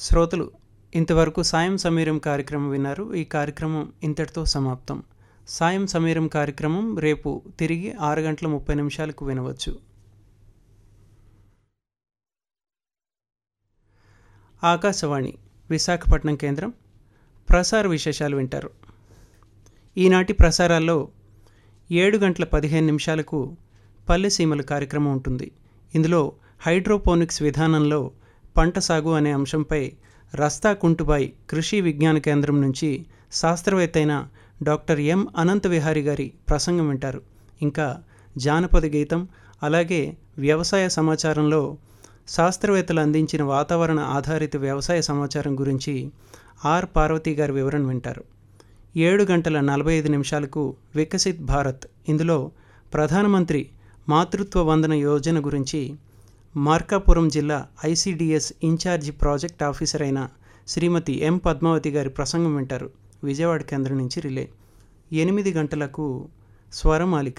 శ్రోతలు ఇంతవరకు సాయం సమీరం కార్యక్రమం విన్నారు ఈ కార్యక్రమం ఇంతటితో సమాప్తం సాయం సమీరం కార్యక్రమం రేపు తిరిగి ఆరు గంటల ముప్పై నిమిషాలకు వినవచ్చు ఆకాశవాణి విశాఖపట్నం కేంద్రం ప్రసార విశేషాలు వింటారు ఈనాటి ప్రసారాల్లో ఏడు గంటల పదిహేను నిమిషాలకు పల్లె సీమల కార్యక్రమం ఉంటుంది ఇందులో హైడ్రోపోనిక్స్ విధానంలో పంట సాగు అనే అంశంపై రస్తా కుంటుబాయ్ కృషి విజ్ఞాన కేంద్రం నుంచి శాస్త్రవేత్త అయిన డాక్టర్ ఎం అనంత విహారి గారి ప్రసంగం వింటారు ఇంకా జానపద గీతం అలాగే వ్యవసాయ సమాచారంలో శాస్త్రవేత్తలు అందించిన వాతావరణ ఆధారిత వ్యవసాయ సమాచారం గురించి ఆర్ పార్వతి గారి వివరణ వింటారు ఏడు గంటల నలభై ఐదు నిమిషాలకు వికసిత్ భారత్ ఇందులో ప్రధానమంత్రి మాతృత్వ వందన యోజన గురించి మార్కాపురం జిల్లా ఐసిడిఎస్ ఇన్ఛార్జి ప్రాజెక్ట్ ఆఫీసర్ అయిన శ్రీమతి ఎం పద్మావతి గారి ప్రసంగం వింటారు విజయవాడ కేంద్రం నుంచి రిలే ఎనిమిది గంటలకు స్వరమాలిక